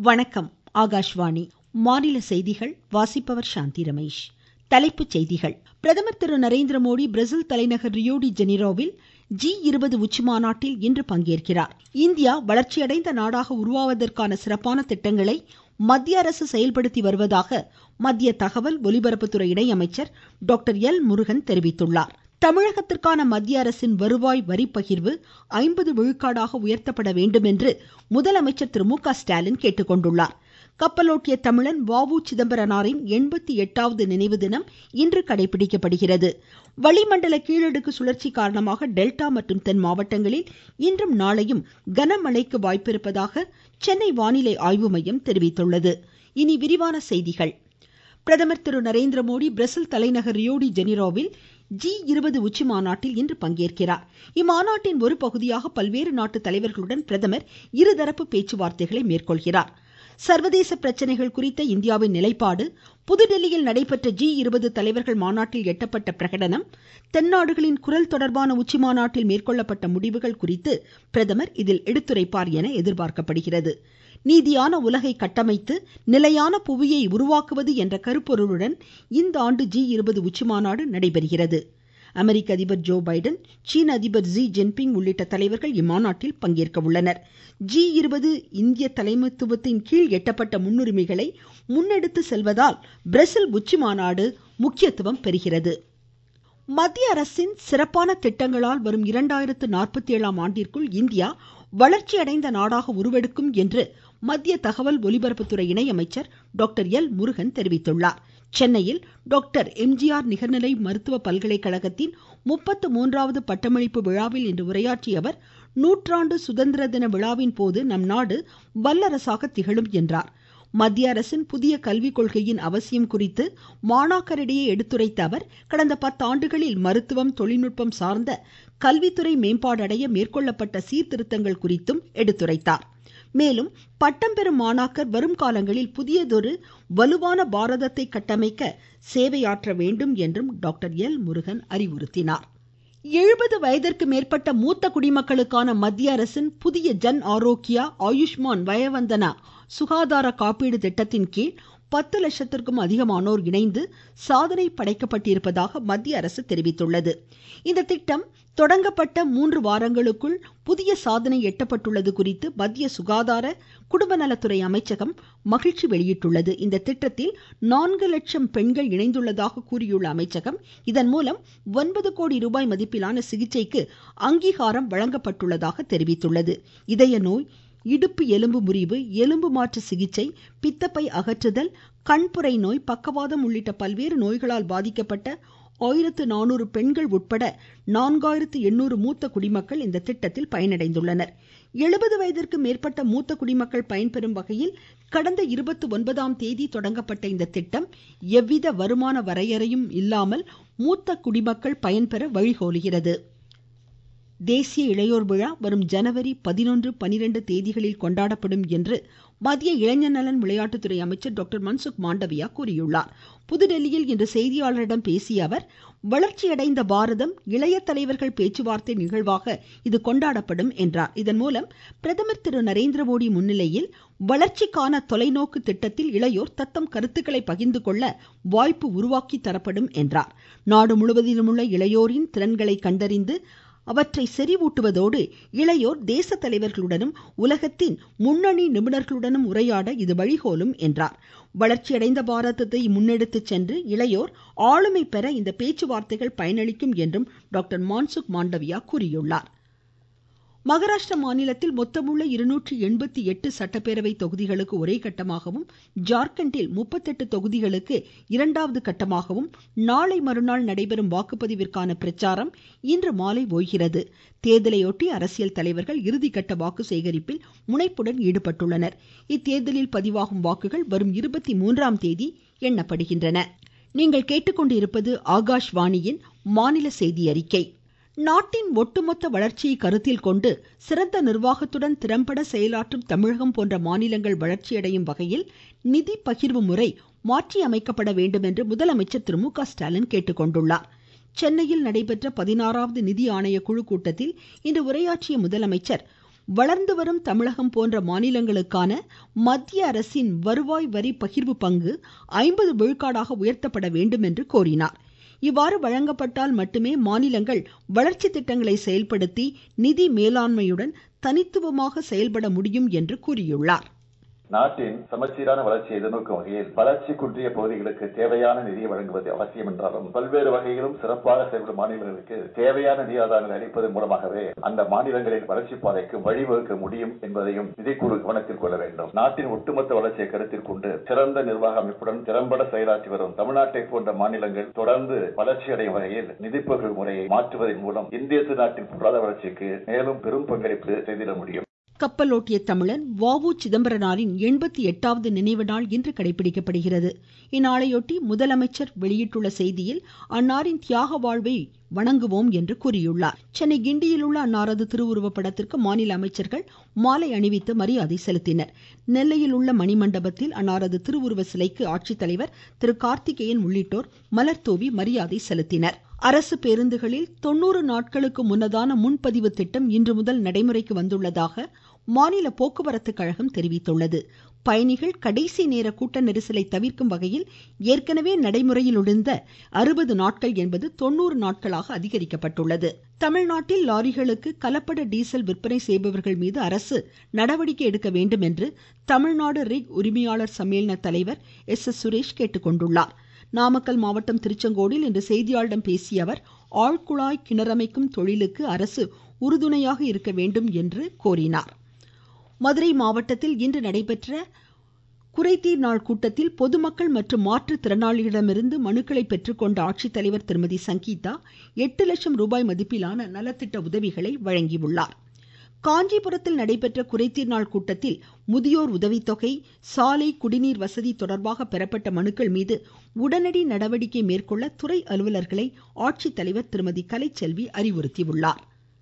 வணக்கம் ஆகாஷ்வாணி மாநில செய்திகள் வாசிப்பவர் சாந்தி ரமேஷ் தலைப்புச் செய்திகள் பிரதமர் திரு நரேந்திர மோடி பிரேசில் தலைநகர் ரியோ டி ஜெனிரோவில் ஜி இருபது உச்சிமாநாட்டில் இன்று பங்கேற்கிறார் இந்தியா வளர்ச்சியடைந்த நாடாக உருவாவதற்கான சிறப்பான திட்டங்களை மத்திய அரசு செயல்படுத்தி வருவதாக மத்திய தகவல் ஒலிபரப்புத்துறை இணையமைச்சர் டாக்டர் எல் முருகன் தெரிவித்துள்ளார் தமிழகத்திற்கான மத்திய அரசின் வருவாய் வரி பகிர்வு ஐம்பது விழுக்காடாக உயர்த்தப்பட வேண்டும் என்று முதலமைச்சர் திரு மு க ஸ்டாலின் கேட்டுக்கொண்டுள்ளார் கப்பலோட்டிய தமிழன் வ உ சிதம்பரனாரின் எண்பத்தி எட்டாவது நினைவு தினம் இன்று கடைபிடிக்கப்படுகிறது வளிமண்டல கீழடுக்கு சுழற்சி காரணமாக டெல்டா மற்றும் தென் மாவட்டங்களில் இன்றும் நாளையும் கனமழைக்கு வாய்ப்பிருப்பதாக சென்னை வானிலை ஆய்வு மையம் தெரிவித்துள்ளது இனி விரிவான செய்திகள் பிரதமர் திரு நரேந்திர மோடி பிரேசில் தலைநகர் ரியோ டி ஜெனிரோவில் ஜி இருபது உச்சி மாநாட்டில் இன்று பங்கேற்கிறார் இம்மாநாட்டின் ஒரு பகுதியாக பல்வேறு நாட்டு தலைவர்களுடன் பிரதமர் இருதரப்பு பேச்சுவார்த்தைகளை மேற்கொள்கிறார் சர்வதேச பிரச்சனைகள் குறித்த இந்தியாவின் நிலைப்பாடு புதுதில்லியில் நடைபெற்ற ஜி இருபது தலைவர்கள் மாநாட்டில் எட்டப்பட்ட பிரகடனம் தென்னாடுகளின் குரல் தொடர்பான உச்சி மாநாட்டில் மேற்கொள்ளப்பட்ட முடிவுகள் குறித்து பிரதமர் இதில் எடுத்துரைப்பார் என எதிர்பார்க்கப்படுகிறது நீதியான உலகை கட்டமைத்து நிலையான புவியை உருவாக்குவது என்ற கருப்பொருளுடன் இந்த ஆண்டு ஜி இருபது உச்சிமாநாடு நடைபெறுகிறது அமெரிக்க அதிபர் ஜோ பைடன் சீன அதிபர் ஜி ஜின்பிங் உள்ளிட்ட தலைவர்கள் இம்மாநாட்டில் பங்கேற்க உள்ளனர் ஜி இருபது இந்திய தலைமைத்துவத்தின் கீழ் எட்டப்பட்ட முன்னுரிமைகளை முன்னெடுத்து செல்வதால் பிரேசில் உச்சிமாநாடு முக்கியத்துவம் பெறுகிறது மத்திய அரசின் சிறப்பான திட்டங்களால் வரும் இரண்டாயிரத்து நாற்பத்தி ஏழாம் ஆண்டிற்குள் இந்தியா வளர்ச்சியடைந்த நாடாக உருவெடுக்கும் என்று மத்திய தகவல் ஒலிபரப்புத்துறை இணையமைச்சர் டாக்டர் எல் முருகன் தெரிவித்துள்ளார் சென்னையில் டாக்டர் எம்ஜிஆர் நிகர்நிலை மருத்துவ பல்கலைக்கழகத்தின் முப்பத்து மூன்றாவது பட்டமளிப்பு விழாவில் இன்று உரையாற்றிய அவர் நூற்றாண்டு சுதந்திர தின விழாவின் போது நம் நாடு வல்லரசாக திகழும் என்றார் மத்திய அரசின் புதிய கல்விக் கொள்கையின் அவசியம் குறித்து மாணாக்கரிடையே எடுத்துரைத்த அவர் கடந்த பத்தாண்டுகளில் மருத்துவம் தொழில்நுட்பம் சார்ந்த கல்வித்துறை மேம்பாடடைய மேற்கொள்ளப்பட்ட சீர்திருத்தங்கள் குறித்தும் எடுத்துரைத்தார் மேலும் பட்டம் பெறும் மாணாக்கர் வரும் காலங்களில் புதியதொரு வலுவான பாரதத்தை கட்டமைக்க சேவையாற்ற வேண்டும் என்றும் டாக்டர் எல் முருகன் அறிவுறுத்தினார் எழுபது வயதிற்கு மேற்பட்ட மூத்த குடிமக்களுக்கான மத்திய அரசின் புதிய ஜன் ஆரோக்கியா ஆயுஷ்மான் வயவந்தனா சுகாதார காப்பீடு திட்டத்தின் கீழ் பத்து லட்சத்திற்கும் அதிகமானோர் இணைந்து சாதனை படைக்கப்பட்டிருப்பதாக மத்திய அரசு தெரிவித்துள்ளது இந்த திட்டம் தொடங்கப்பட்ட மூன்று வாரங்களுக்குள் புதிய சாதனை எட்டப்பட்டுள்ளது குறித்து மத்திய சுகாதார குடும்பநலத்துறை அமைச்சகம் மகிழ்ச்சி வெளியிட்டுள்ளது இந்த திட்டத்தில் நான்கு லட்சம் பெண்கள் இணைந்துள்ளதாக கூறியுள்ள அமைச்சகம் இதன் மூலம் ஒன்பது கோடி ரூபாய் மதிப்பிலான சிகிச்சைக்கு அங்கீகாரம் வழங்கப்பட்டுள்ளதாக தெரிவித்துள்ளது இதய நோய் இடுப்பு எலும்பு முறிவு எலும்பு மாற்று சிகிச்சை பித்தப்பை அகற்றுதல் கண்புரை நோய் பக்கவாதம் உள்ளிட்ட பல்வேறு நோய்களால் பாதிக்கப்பட்ட ஆயிரத்து நானூறு பெண்கள் உட்பட நான்காயிரத்து எண்ணூறு மூத்த குடிமக்கள் இந்த திட்டத்தில் பயனடைந்துள்ளனர் எழுபது வயதிற்கு மேற்பட்ட மூத்த குடிமக்கள் பயன்பெறும் வகையில் கடந்த இருபத்தி ஒன்பதாம் தேதி தொடங்கப்பட்ட இந்த திட்டம் எவ்வித வருமான வரையறையும் இல்லாமல் மூத்த குடிமக்கள் பயன்பெற வழிகோலுகிறது தேசிய இளையோர் விழா வரும் ஜனவரி பதினொன்று பனிரெண்டு தேதிகளில் கொண்டாடப்படும் என்று மத்திய இளைஞர் நலன் விளையாட்டுத்துறை அமைச்சர் டாக்டர் மன்சுக் மாண்டவியா கூறியுள்ளார் புதுடெல்லியில் இன்று செய்தியாளர்களிடம் பேசிய அவர் வளர்ச்சியடைந்த பாரதம் இளைய தலைவர்கள் பேச்சுவார்த்தை நிகழ்வாக இது கொண்டாடப்படும் என்றார் இதன் மூலம் பிரதமர் திரு நரேந்திர மோடி முன்னிலையில் வளர்ச்சிக்கான தொலைநோக்கு திட்டத்தில் இளையோர் தத்தம் கருத்துக்களை பகிர்ந்து கொள்ள வாய்ப்பு உருவாக்கி தரப்படும் என்றார் நாடு முழுவதிலும் உள்ள இளையோரின் திறன்களை கண்டறிந்து அவற்றை செறிவூட்டுவதோடு இளையோர் தேச தலைவர்களுடனும் உலகத்தின் முன்னணி நிபுணர்களுடனும் உரையாட இது வழிகோலும் என்றார் வளர்ச்சியடைந்த பாரதத்தை முன்னெடுத்து சென்று இளையோர் ஆளுமை பெற இந்த பேச்சுவார்த்தைகள் பயனளிக்கும் என்றும் டாக்டர் மான்சுக் மாண்டவியா கூறியுள்ளார் மகாராஷ்டிர மாநிலத்தில் மொத்தமுள்ள இருநூற்றி எண்பத்தி எட்டு சட்டப்பேரவை தொகுதிகளுக்கு ஒரே கட்டமாகவும் ஜார்க்கண்டில் முப்பத்தெட்டு தொகுதிகளுக்கு இரண்டாவது கட்டமாகவும் நாளை மறுநாள் நடைபெறும் வாக்குப்பதிவிற்கான பிரச்சாரம் இன்று மாலை ஓய்கிறது தேர்தலையொட்டி அரசியல் தலைவர்கள் இறுதிக்கட்ட வாக்கு சேகரிப்பில் முனைப்புடன் ஈடுபட்டுள்ளனர் இத்தேர்தலில் பதிவாகும் வாக்குகள் வரும் இருபத்தி மூன்றாம் தேதி எண்ணப்படுகின்றன நீங்கள் கேட்டுக்கொண்டிருப்பது ஆகாஷ்வாணியின் மாநில செய்தி அறிக்கை நாட்டின் ஒட்டுமொத்த வளர்ச்சியை கருத்தில் கொண்டு சிறந்த நிர்வாகத்துடன் திறம்பட செயலாற்றும் தமிழகம் போன்ற மாநிலங்கள் வளர்ச்சியடையும் வகையில் நிதி பகிர்வு முறை மாற்றி அமைக்கப்பட வேண்டும் என்று முதலமைச்சர் திரு மு க ஸ்டாலின் கேட்டுக்கொண்டுள்ளார் சென்னையில் நடைபெற்ற பதினாறாவது நிதி ஆணைய குழு கூட்டத்தில் இன்று உரையாற்றிய முதலமைச்சர் வளர்ந்து வரும் தமிழகம் போன்ற மாநிலங்களுக்கான மத்திய அரசின் வருவாய் வரி பகிர்வு பங்கு ஐம்பது விழுக்காடாக உயர்த்தப்பட வேண்டும் என்று கோரினார் இவ்வாறு வழங்கப்பட்டால் மட்டுமே மாநிலங்கள் வளர்ச்சி திட்டங்களை செயல்படுத்தி நிதி மேலாண்மையுடன் தனித்துவமாக செயல்பட முடியும் என்று கூறியுள்ளார் நாட்டின் சமச்சீரான வளர்ச்சியை எதிர்நோக்கும் வகையில் வளர்ச்சி குன்றிய பகுதிகளுக்கு தேவையான நிதியை வழங்குவது அவசியம் என்றாலும் பல்வேறு வகையிலும் சிறப்பாக செயல்படும் மாநிலங்களுக்கு தேவையான நிதி ஆதாரங்களை அளிப்பதன் மூலமாகவே அந்த மாநிலங்களின் வளர்ச்சி பாதைக்கு வழிவகுக்க முடியும் என்பதையும் நிதிக்குழு கவனத்தில் கொள்ள வேண்டும் நாட்டின் ஒட்டுமொத்த வளர்ச்சியை கருத்தில் கொண்டு சிறந்த நிர்வாக அமைப்புடன் திறம்பட செயலாற்றி வரும் தமிழ்நாட்டை போன்ற மாநிலங்கள் தொடர்ந்து வளர்ச்சி அடையும் வகையில் நிதிப்பகிர்வு முறையை மாற்றுவதன் மூலம் இந்திய நாட்டின் பொருளாதார வளர்ச்சிக்கு மேலும் பெரும் பங்களிப்பு செய்திட முடியும் கப்பலோட்டிய தமிழன் வ சிதம்பரனாரின் எண்பத்தி எட்டாவது நினைவு நாள் இன்று கடைபிடிக்கப்படுகிறது இந்நாளையொட்டி முதலமைச்சர் வெளியிட்டுள்ள செய்தியில் அன்னாரின் தியாக வாழ்வை வணங்குவோம் என்று கூறியுள்ளார் சென்னை கிண்டியில் உள்ள அன்னாரது திருவுருவ படத்திற்கு மாநில அமைச்சர்கள் மாலை அணிவித்து மரியாதை செலுத்தினர் நெல்லையில் உள்ள மணிமண்டபத்தில் அன்னாரது திருவுருவ சிலைக்கு ஆட்சித்தலைவர் திரு கார்த்திகேயன் உள்ளிட்டோர் மலர்தூவி மரியாதை செலுத்தினர் அரசு பேருந்துகளில் தொண்ணூறு நாட்களுக்கு முன்னதான முன்பதிவு திட்டம் இன்று முதல் நடைமுறைக்கு வந்துள்ளதாக மாநில போக்குவரத்து கழகம் தெரிவித்துள்ளது பயணிகள் கடைசி நேர கூட்ட நெரிசலை தவிர்க்கும் வகையில் ஏற்கனவே நடைமுறையில் இருந்த அறுபது நாட்கள் என்பது தொண்ணூறு நாட்களாக அதிகரிக்கப்பட்டுள்ளது தமிழ்நாட்டில் லாரிகளுக்கு கலப்பட டீசல் விற்பனை செய்பவர்கள் மீது அரசு நடவடிக்கை எடுக்க வேண்டும் என்று தமிழ்நாடு ரிக் உரிமையாளர் சம்மேளன தலைவர் எஸ் எஸ் சுரேஷ் கேட்டுக்கொண்டுள்ளார் நாமக்கல் மாவட்டம் திருச்செங்கோடில் இன்று செய்தியாளர்களிடம் பேசிய அவர் ஆழ்குழாய் கிணறமைக்கும் தொழிலுக்கு அரசு உறுதுணையாக இருக்க வேண்டும் என்று கோரினார் மதுரை மாவட்டத்தில் இன்று நடைபெற்ற குறைதீர் நாள் கூட்டத்தில் பொதுமக்கள் மற்றும் மாற்றுத்திறனாளிகளிடமிருந்து மனுக்களை பெற்றுக்கொண்ட ஆட்சித்தலைவர் திருமதி சங்கீதா எட்டு லட்சம் ரூபாய் மதிப்பிலான நலத்திட்ட உதவிகளை வழங்கியுள்ளார் காஞ்சிபுரத்தில் நடைபெற்ற குறைதீர் நாள் கூட்டத்தில் முதியோர் உதவித்தொகை சாலை குடிநீர் வசதி தொடர்பாக பெறப்பட்ட மனுக்கள் மீது உடனடி நடவடிக்கை மேற்கொள்ள துறை அலுவலர்களை ஆட்சித்தலைவர் திருமதி கலைச்செல்வி அறிவுறுத்தியுள்ளார்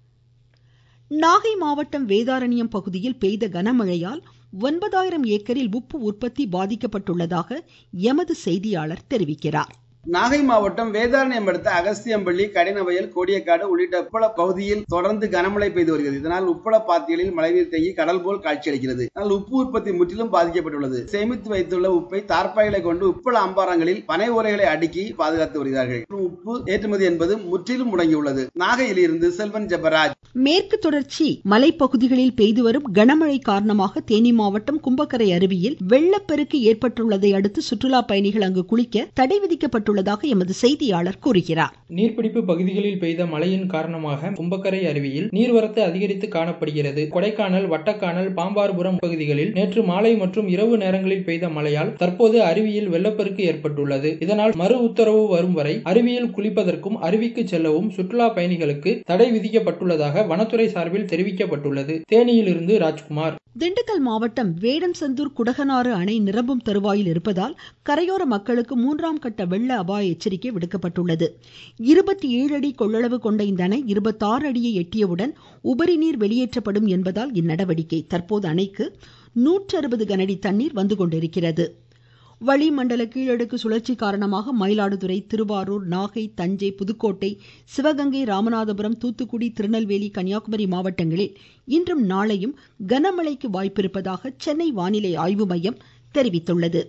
நாகை மாவட்டம் வேதாரண்யம் பகுதியில் பெய்த கனமழையால் ஒன்பதாயிரம் ஏக்கரில் உப்பு உற்பத்தி பாதிக்கப்பட்டுள்ளதாக எமது செய்தியாளர் தெரிவிக்கிறார் நாகை மாவட்டம் வேதாரண்யம் அடுத்த அகஸ்தியம்பள்ளி கடினவயல் கோடியக்காடு உள்ளிட்ட உப்பள பகுதியில் தொடர்ந்து கனமழை பெய்து வருகிறது இதனால் உப்பள பாத்திகளில் மழைநீர் தேங்கி கடல் போல் காட்சியளிக்கிறது ஆனால் உப்பு உற்பத்தி முற்றிலும் பாதிக்கப்பட்டுள்ளது சேமித்து வைத்துள்ள உப்பை தார்ப்பாய்களை கொண்டு உப்பள அம்பாரங்களில் பனை உரைகளை அடுக்கி பாதுகாத்து வருகிறார்கள் உப்பு ஏற்றுமதி என்பது முற்றிலும் முடங்கியுள்ளது நாகையில் இருந்து செல்வன் ஜெபராஜ் மேற்கு தொடர்ச்சி மலைப்பகுதிகளில் பெய்து வரும் கனமழை காரணமாக தேனி மாவட்டம் கும்பக்கரை அருவியில் வெள்ளப்பெருக்கு ஏற்பட்டுள்ளதை அடுத்து சுற்றுலா பயணிகள் அங்கு குளிக்க தடை விதிக்கப்பட்டுள்ளதாக எமது செய்தியாளர் கூறுகிறார் நீர்பிடிப்பு பகுதிகளில் பெய்த மழையின் காரணமாக கும்பக்கரை அருவியில் நீர்வரத்து அதிகரித்து காணப்படுகிறது கொடைக்கானல் வட்டக்கானல் பாம்பார்புரம் பகுதிகளில் நேற்று மாலை மற்றும் இரவு நேரங்களில் பெய்த மழையால் தற்போது அருவியில் வெள்ளப்பெருக்கு ஏற்பட்டுள்ளது இதனால் மறு உத்தரவு வரும் வரை அருவியில் குளிப்பதற்கும் அருவிக்கு செல்லவும் சுற்றுலா பயணிகளுக்கு தடை விதிக்கப்பட்டுள்ளதாக வனத்துறை சார்பில் தெரிவிக்கப்பட்டுள்ளது தேனியிலிருந்து ராஜ்குமார் திண்டுக்கல் மாவட்டம் வேடம்சந்தூர் குடகனாறு அணை நிரம்பும் தருவாயில் இருப்பதால் கரையோர மக்களுக்கு மூன்றாம் கட்ட வெள்ள அபாய எச்சரிக்கை விடுக்கப்பட்டுள்ளது இருபத்தி ஏழு அடி கொள்ளளவு கொண்ட இந்த அணை இருபத்தாறு அடியை எட்டியவுடன் உபரி நீர் வெளியேற்றப்படும் என்பதால் இந்நடவடிக்கை தற்போது அணைக்கு நூற்று அறுபது கனஅடி தண்ணீர் வந்து கொண்டிருக்கிறது வளிமண்டல கீழடுக்கு சுழற்சி காரணமாக மயிலாடுதுறை திருவாரூர் நாகை தஞ்சை புதுக்கோட்டை சிவகங்கை ராமநாதபுரம் தூத்துக்குடி திருநெல்வேலி கன்னியாகுமரி மாவட்டங்களில் இன்றும் நாளையும் கனமழைக்கு வாய்ப்பிருப்பதாக சென்னை வானிலை ஆய்வு மையம் தெரிவித்துள்ளது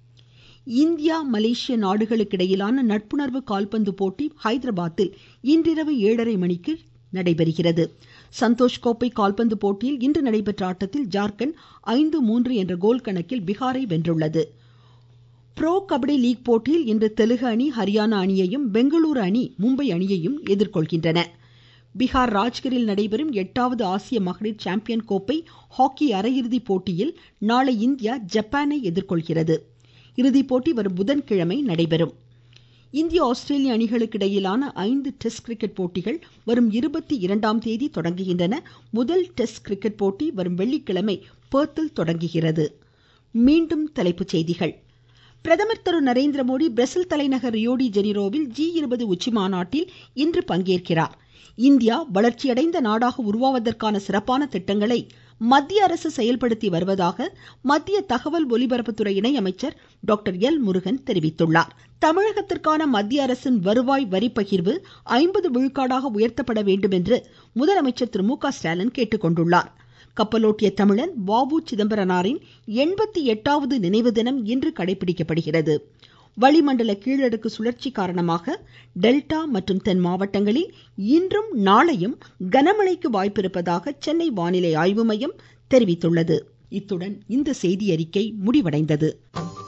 இந்தியா மலேசிய நாடுகளுக்கு இடையிலான நட்புணர்வு கால்பந்து போட்டி ஹைதராபாத்தில் இன்றிரவு ஏழரை மணிக்கு நடைபெறுகிறது சந்தோஷ் கோப்பை கால்பந்து போட்டியில் இன்று நடைபெற்ற ஆட்டத்தில் ஜார்க்கண்ட் ஐந்து மூன்று என்ற கோல் கணக்கில் பீகாரை வென்றுள்ளது ப்ரோ கபடி லீக் போட்டியில் இன்று தெலுங்கு அணி ஹரியானா அணியையும் பெங்களூரு அணி மும்பை அணியையும் எதிர்கொள்கின்றன பீகார் ராஜ்கிரில் நடைபெறும் எட்டாவது ஆசிய மகளிர் சாம்பியன் கோப்பை ஹாக்கி அரையிறுதி போட்டியில் நாளை இந்தியா ஜப்பானை எதிர்கொள்கிறது இறுதிப் போட்டி வரும் புதன்கிழமை நடைபெறும் இந்திய ஆஸ்திரேலிய அணிகளுக்கு இடையிலான ஐந்து டெஸ்ட் கிரிக்கெட் போட்டிகள் வரும் இருபத்தி இரண்டாம் தேதி தொடங்குகின்றன முதல் டெஸ்ட் கிரிக்கெட் போட்டி வரும் வெள்ளிக்கிழமை பேர்த்தில் தொடங்குகிறது மீண்டும் தலைப்புச் செய்திகள் பிரதமர் திரு நரேந்திர மோடி பிரேசில் தலைநகர் ரியோடி ஜெனிரோவில் ஜி இருபது உச்சி மாநாட்டில் இன்று பங்கேற்கிறார் இந்தியா வளர்ச்சியடைந்த நாடாக உருவாவதற்கான சிறப்பான திட்டங்களை மத்திய அரசு செயல்படுத்தி வருவதாக மத்திய தகவல் ஒலிபரப்புத்துறை இணையமைச்சர் டாக்டர் எல் முருகன் தெரிவித்துள்ளார் தமிழகத்திற்கான மத்திய அரசின் வருவாய் வரி பகிர்வு ஐம்பது விழுக்காடாக உயர்த்தப்பட வேண்டும் என்று முதலமைச்சர் திரு மு க ஸ்டாலின் கேட்டுக்கொண்டுள்ளார் கப்பலோட்டிய தமிழன் வாவு சிதம்பரனாரின் எண்பத்தி எட்டாவது நினைவு தினம் இன்று கடைபிடிக்கப்படுகிறது வளிமண்டல கீழடுக்கு சுழற்சி காரணமாக டெல்டா மற்றும் தென் மாவட்டங்களில் இன்றும் நாளையும் கனமழைக்கு வாய்ப்பிருப்பதாக சென்னை வானிலை ஆய்வு மையம் தெரிவித்துள்ளது இத்துடன் இந்த செய்தியறிக்கை முடிவடைந்தது